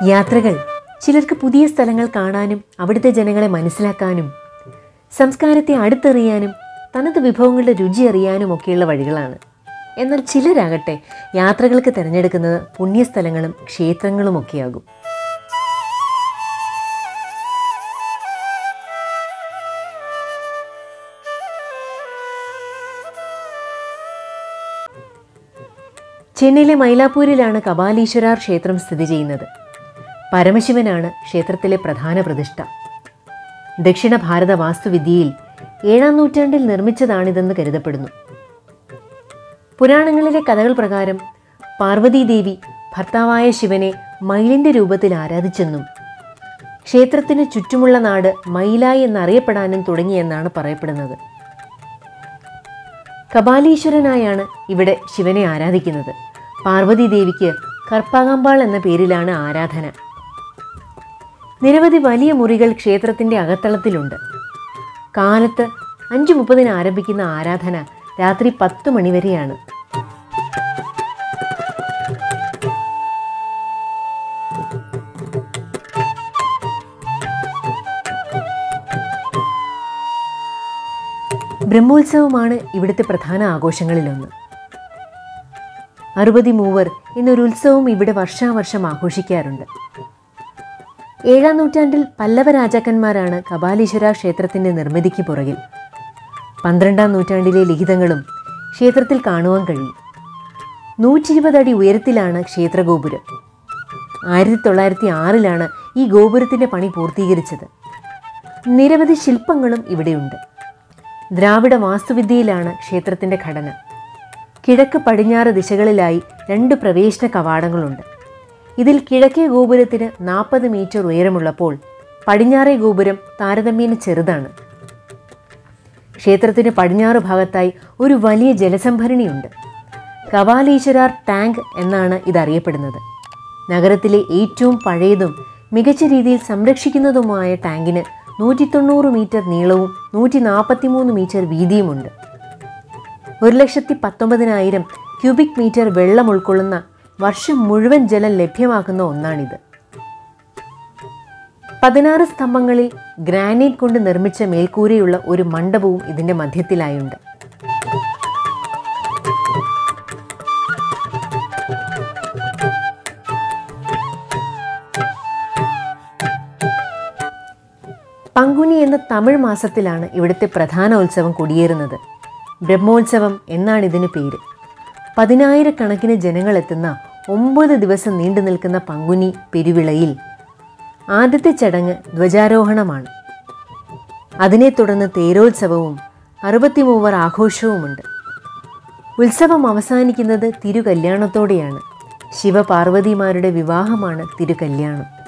യാത്രകൾ ചിലർക്ക് പുതിയ സ്ഥലങ്ങൾ കാണാനും അവിടുത്തെ ജനങ്ങളെ മനസ്സിലാക്കാനും സംസ്കാരത്തെ അടുത്തറിയാനും തനത് വിഭവങ്ങളുടെ രുചി അറിയാനും ഒക്കെയുള്ള വഴികളാണ് എന്നാൽ ചിലരാകട്ടെ യാത്രകൾക്ക് തിരഞ്ഞെടുക്കുന്നത് പുണ്യസ്ഥലങ്ങളും ക്ഷേത്രങ്ങളും ഒക്കെയാകും ചെന്നൈയിലെ മൈലാപ്പൂരിലാണ് കപാലീശ്വരാർ ക്ഷേത്രം സ്ഥിതി ചെയ്യുന്നത് പരമശിവനാണ് ക്ഷേത്രത്തിലെ പ്രധാന പ്രതിഷ്ഠ ദക്ഷിണ ഭാരത വാസ്തുവിദ്യയിൽ ഏഴാം നൂറ്റാണ്ടിൽ നിർമ്മിച്ചതാണിതെന്ന് കരുതപ്പെടുന്നു പുരാണങ്ങളിലെ കഥകൾ പ്രകാരം പാർവതീദേവി ഭർത്താവായ ശിവനെ മയിലിന്റെ രൂപത്തിൽ ആരാധിച്ചെന്നും ക്ഷേത്രത്തിന് ചുറ്റുമുള്ള നാട് മയിലായി എന്നറിയപ്പെടാനും തുടങ്ങിയെന്നാണ് പറയപ്പെടുന്നത് കപാലീശ്വരനായാണ് ഇവിടെ ശിവനെ ആരാധിക്കുന്നത് പാർവതി ദേവിക്ക് കർപ്പാകമ്പാൾ എന്ന പേരിലാണ് ആരാധന നിരവധി വലിയ മുറികൾ ക്ഷേത്രത്തിന്റെ അകത്തളത്തിലുണ്ട് കാലത്ത് അഞ്ചു മുപ്പതിന് ആരംഭിക്കുന്ന ആരാധന രാത്രി പത്ത് മണിവരെയാണ് ബ്രഹ്മോത്സവമാണ് ഇവിടുത്തെ പ്രധാന ആഘോഷങ്ങളിലൊന്ന് അറുപതി മൂവർ എന്നൊരു ഉത്സവം ഇവിടെ വർഷാവർഷം ആഘോഷിക്കാറുണ്ട് ഏഴാം നൂറ്റാണ്ടിൽ പല്ലവ രാജാക്കന്മാരാണ് കപാലീശ്വര ക്ഷേത്രത്തിന്റെ നിർമ്മിതിക്ക് പുറകിൽ പന്ത്രണ്ടാം നൂറ്റാണ്ടിലെ ലിഖിതങ്ങളും ക്ഷേത്രത്തിൽ കാണുവാൻ കഴിയും നൂറ്റി ഇരുപത് അടി ഉയരത്തിലാണ് ക്ഷേത്രഗോപുരം ആയിരത്തി തൊള്ളായിരത്തി ആറിലാണ് ഈ ഗോപുരത്തിന്റെ പണി പൂർത്തീകരിച്ചത് നിരവധി ശില്പങ്ങളും ഇവിടെയുണ്ട് ദ്രാവിഡ വാസ്തുവിദ്യയിലാണ് ക്ഷേത്രത്തിന്റെ ഘടന കിഴക്ക് പടിഞ്ഞാറ് ദിശകളിലായി രണ്ട് പ്രവേശന കവാടങ്ങളുണ്ട് ഇതിൽ കിഴക്കേ ഗോപുരത്തിന് നാൽപ്പത് മീറ്റർ ഉയരമുള്ളപ്പോൾ പടിഞ്ഞാറേ ഗോപുരം താരതമ്യേന ചെറുതാണ് ക്ഷേത്രത്തിന് പടിഞ്ഞാറ് ഭാഗത്തായി ഒരു വലിയ ജലസംഭരണിയുണ്ട് കവാലീശ്വരാർ ടാങ്ക് എന്നാണ് ഇതറിയപ്പെടുന്നത് നഗരത്തിലെ ഏറ്റവും പഴയതും മികച്ച രീതിയിൽ സംരക്ഷിക്കുന്നതുമായ ടാങ്കിന് നൂറ്റി തൊണ്ണൂറ് മീറ്റർ നീളവും നൂറ്റി നാൽപ്പത്തിമൂന്ന് മീറ്റർ വീതിയുമുണ്ട് ഒരു ലക്ഷത്തി പത്തൊമ്പതിനായിരം ക്യൂബിക് മീറ്റർ വെള്ളം ഉൾക്കൊള്ളുന്ന വർഷം മുഴുവൻ ജലം ലഭ്യമാക്കുന്ന ഒന്നാണിത് പതിനാറ് സ്തംഭങ്ങളിൽ ഗ്രാനൈറ്റ് കൊണ്ട് നിർമ്മിച്ച മേൽക്കൂരയുള്ള ഒരു മണ്ഡപവും ഇതിന്റെ മധ്യത്തിലായുണ്ട് പങ്കുനി എന്ന തമിഴ് മാസത്തിലാണ് ഇവിടുത്തെ പ്രധാന ഉത്സവം കൊടിയേറുന്നത് ബ്രഹ്മോത്സവം എന്നാണ് ഇതിന് പേര് പതിനായിരക്കണക്കിന് ജനങ്ങൾ എത്തുന്ന ഒമ്പത് ദിവസം നീണ്ടു നിൽക്കുന്ന പങ്കുനി പെരുവിളയിൽ ആദ്യത്തെ ചടങ്ങ് ധ്വജാരോഹണമാണ് അതിനെ തുടർന്ന് തേരോത്സവവും അറുപത്തിമൂവർ ആഘോഷവുമുണ്ട് ഉത്സവം അവസാനിക്കുന്നത് തിരുകല്യാണത്തോടെയാണ് ശിവപാർവതിമാരുടെ വിവാഹമാണ് തിരുകല്യാണം